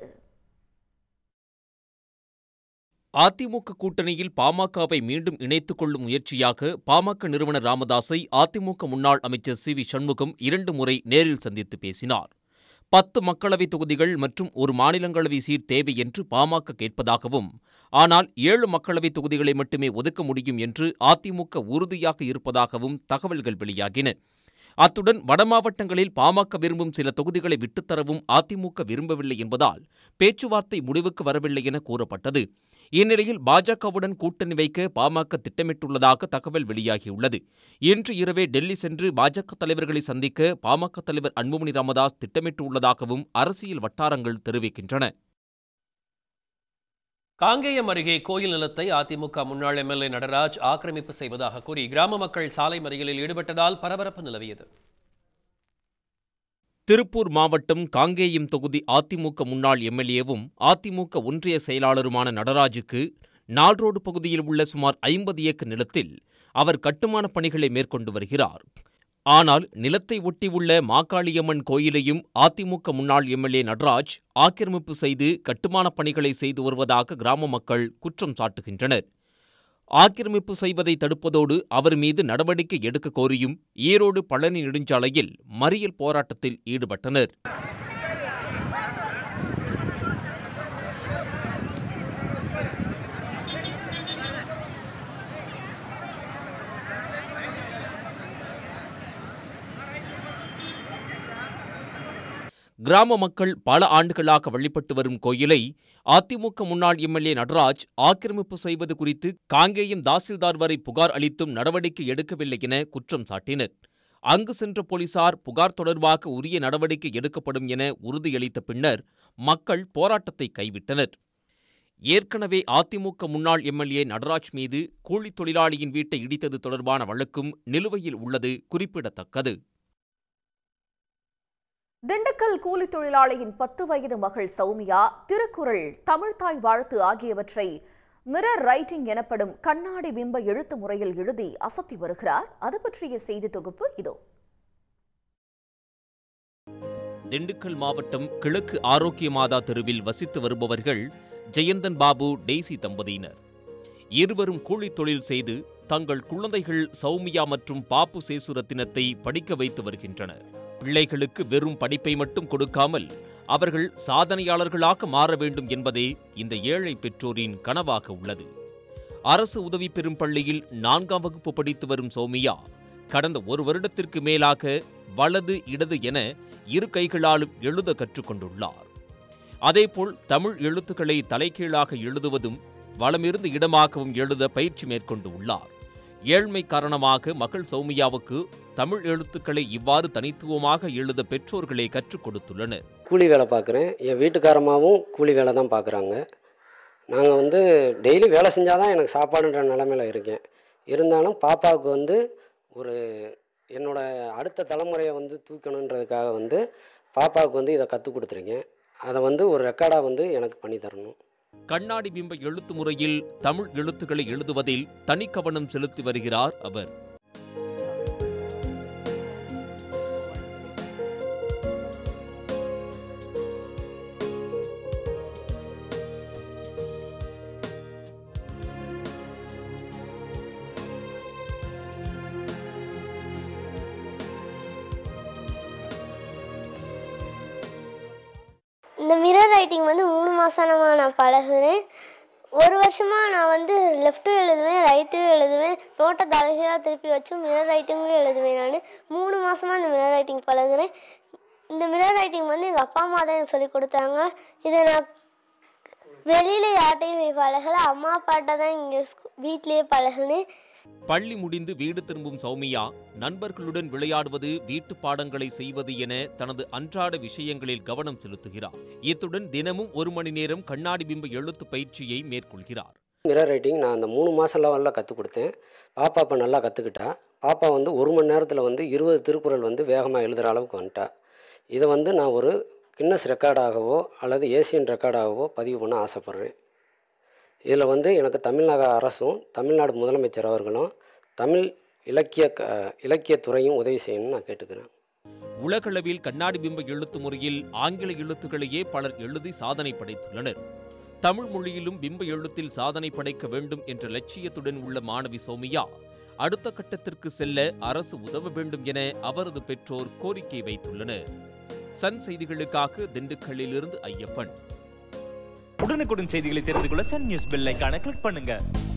அதிமுக கூட்டணியில் பாமகவை மீண்டும் இணைத்துக் கொள்ளும் முயற்சியாக பாமக நிறுவனர் ராமதாஸை அதிமுக முன்னாள் அமைச்சர் சி வி சண்முகம் இரண்டு முறை நேரில் சந்தித்து பேசினார் பத்து மக்களவைத் தொகுதிகள் மற்றும் ஒரு மாநிலங்களவை சீட் தேவை என்று பாமக கேட்பதாகவும் ஆனால் ஏழு மக்களவைத் தொகுதிகளை மட்டுமே ஒதுக்க முடியும் என்று அதிமுக உறுதியாக இருப்பதாகவும் தகவல்கள் வெளியாகின அத்துடன் வடமாவட்டங்களில் பாமக விரும்பும் சில தொகுதிகளை விட்டுத்தரவும் அதிமுக விரும்பவில்லை என்பதால் பேச்சுவார்த்தை முடிவுக்கு வரவில்லை என கூறப்பட்டது இந்நிலையில் பாஜகவுடன் கூட்டணி வைக்க பாமக திட்டமிட்டுள்ளதாக தகவல் வெளியாகியுள்ளது இன்று இரவே டெல்லி சென்று பாஜக தலைவர்களை சந்திக்க பாமக தலைவர் அன்புமணி ராமதாஸ் திட்டமிட்டுள்ளதாகவும் அரசியல் வட்டாரங்கள் தெரிவிக்கின்றன காங்கேயம் அருகே கோயில் நிலத்தை அதிமுக முன்னாள் எம்எல்ஏ நடராஜ் ஆக்கிரமிப்பு செய்வதாக கூறி கிராம மக்கள் சாலை மறியலில் ஈடுபட்டதால் பரபரப்பு நிலவியது திருப்பூர் மாவட்டம் காங்கேயம் தொகுதி அதிமுக முன்னாள் எம்எல்ஏவும் அதிமுக ஒன்றிய செயலாளருமான நடராஜுக்கு நால்ரோடு பகுதியில் உள்ள சுமார் ஐம்பது ஏக்கர் நிலத்தில் அவர் கட்டுமானப் பணிகளை மேற்கொண்டு வருகிறார் ஆனால் நிலத்தை ஒட்டியுள்ள மாக்காளியம்மன் கோயிலையும் அதிமுக முன்னாள் எம்எல்ஏ நடராஜ் ஆக்கிரமிப்பு செய்து கட்டுமானப் பணிகளை செய்து வருவதாக கிராம மக்கள் குற்றம் சாட்டுகின்றனர் ஆக்கிரமிப்பு செய்வதை தடுப்பதோடு அவர் மீது நடவடிக்கை எடுக்க கோரியும் ஈரோடு பழனி நெடுஞ்சாலையில் மறியல் போராட்டத்தில் ஈடுபட்டனர் கிராம மக்கள் பல ஆண்டுகளாக வழிபட்டு வரும் கோயிலை அதிமுக முன்னாள் எம்எல்ஏ நடராஜ் ஆக்கிரமிப்பு செய்வது குறித்து காங்கேயம் தாசில்தார் வரை புகார் அளித்தும் நடவடிக்கை எடுக்கவில்லை என குற்றம் சாட்டினர் அங்கு சென்ற போலீசார் புகார் தொடர்பாக உரிய நடவடிக்கை எடுக்கப்படும் என உறுதியளித்த பின்னர் மக்கள் போராட்டத்தை கைவிட்டனர் ஏற்கனவே அதிமுக முன்னாள் எம்எல்ஏ நடராஜ் மீது கூலித் தொழிலாளியின் வீட்டை இடித்தது தொடர்பான வழக்கும் நிலுவையில் உள்ளது குறிப்பிடத்தக்கது திண்டுக்கல் கூலித் தொழிலாளியின் பத்து வயது மகள் சௌமியா திருக்குறள் தமிழ்தாய் வாழ்த்து ஆகியவற்றை மிரர் ரைட்டிங் எனப்படும் கண்ணாடி பிம்ப எழுத்து முறையில் எழுதி அசத்தி வருகிறார் அது பற்றிய செய்தி தொகுப்பு இதோ திண்டுக்கல் மாவட்டம் கிழக்கு ஆரோக்கிய மாதா தெருவில் வசித்து வருபவர்கள் ஜெயந்தன் பாபு டெய்சி தம்பதியினர் இருவரும் கூலித் தொழில் செய்து தங்கள் குழந்தைகள் சௌமியா மற்றும் பாப்பு சேசுரத்தினத்தை படிக்க வைத்து வருகின்றனர் பிள்ளைகளுக்கு வெறும் படிப்பை மட்டும் கொடுக்காமல் அவர்கள் சாதனையாளர்களாக மாற வேண்டும் என்பதே இந்த ஏழை பெற்றோரின் கனவாக உள்ளது அரசு உதவி பெறும் பள்ளியில் நான்காம் வகுப்பு படித்து வரும் சௌமியா கடந்த ஒரு வருடத்திற்கு மேலாக வலது இடது என இரு கைகளாலும் எழுத கற்றுக்கொண்டுள்ளார் அதேபோல் தமிழ் எழுத்துக்களை தலைகீழாக எழுதுவதும் வலமிருந்து இடமாகவும் எழுத பயிற்சி மேற்கொண்டு உள்ளார் ஏழ்மை காரணமாக மகள் சௌமியாவுக்கு தமிழ் எழுத்துக்களை இவ்வாறு தனித்துவமாக எழுத பெற்றோர்களே கற்றுக் கொடுத்துள்ளனர் கூலி வேலை பார்க்குறேன் என் வீட்டுக்காரமாவும் கூலி வேலை தான் பார்க்குறாங்க நாங்கள் வந்து டெய்லி வேலை செஞ்சால் தான் எனக்கு சாப்பாடுன்ற நிலமையில இருக்கேன் இருந்தாலும் பாப்பாவுக்கு வந்து ஒரு என்னோட அடுத்த தலைமுறையை வந்து தூக்கணுன்றதுக்காக வந்து பாப்பாவுக்கு வந்து இதை கற்றுக் கொடுத்துருக்கேன் அதை வந்து ஒரு ரெக்கார்டாக வந்து எனக்கு பண்ணி தரணும் கண்ணாடி பிம்ப எழுத்து முறையில் தமிழ் எழுத்துக்களை எழுதுவதில் தனி கவனம் செலுத்தி வருகிறார் அவர் இந்த மிரர் ரைட்டிங் வந்து மூணு மாதமாக நான் பழகுறேன் ஒரு வருஷமாக நான் வந்து லெஃப்ட்டும் எழுதுவேன் ரைட்டும் எழுதுவேன் நோட்டை தலைகீழாக திருப்பி வச்சு மிரர் ரைட்டிங்கும் எழுதுவேன் நான் மூணு மாதமாக இந்த மிரர் ரைட்டிங் பழகுறேன் இந்த மிரர் ரைட்டிங் வந்து எங்கள் அப்பா அம்மா தான் எனக்கு சொல்லி கொடுத்தாங்க இதை நான் வெளியில் யார்ட்டையும் போய் பழகலை அம்மா அப்பாட்ட தான் இங்கே வீட்லேயே பழகுனேன் பள்ளி முடிந்து வீடு திரும்பும் சௌமியா நண்பர்களுடன் விளையாடுவது வீட்டு பாடங்களை செய்வது என தனது அன்றாட விஷயங்களில் கவனம் செலுத்துகிறார் இத்துடன் தினமும் ஒரு மணி நேரம் கண்ணாடி பிம்ப எழுத்து பயிற்சியை மேற்கொள்கிறார் மிரர் ரைட்டிங் நான் அந்த மூணு மாதம் லெவலில் கற்றுக் கொடுத்தேன் பாப்பா இப்போ நல்லா கற்றுக்கிட்டா பாப்பா வந்து ஒரு மணி நேரத்தில் வந்து இருபது திருக்குறள் வந்து வேகமாக எழுதுகிற அளவுக்கு வந்துட்டா இதை வந்து நான் ஒரு கின்னஸ் ரெக்கார்டாகவோ அல்லது ஏசியன் ரெக்கார்டாகவோ பதிவு பண்ண ஆசைப்பட்றேன் இதில் வந்து எனக்கு தமிழ்நாடு அரசும் தமிழ்நாடு முதலமைச்சர் அவர்களும் தமிழ் இலக்கிய க இலக்கியத்துறையும் உதவி செய்யணும்னு நான் கேட்டுக்கிறேன் உலகளவில் கண்ணாடி பிம்ப எழுத்து முறையில் ஆங்கில எழுத்துக்களையே பலர் எழுதி சாதனை படைத்துள்ளனர் தமிழ் மொழியிலும் பிம்ப எழுத்தில் சாதனை படைக்க வேண்டும் என்ற லட்சியத்துடன் உள்ள மாணவி சௌமியா அடுத்த கட்டத்திற்கு செல்ல அரசு உதவ வேண்டும் என அவரது பெற்றோர் கோரிக்கை வைத்துள்ளனர் சன் செய்திகளுக்காக திண்டுக்கல்லிலிருந்து ஐயப்பன் உடனுக்குடன் செய்திகளை தெரிந்து கொள்ள சன் நியூஸ் பெல் ஐகானை கிளிக் பண்ணுங்க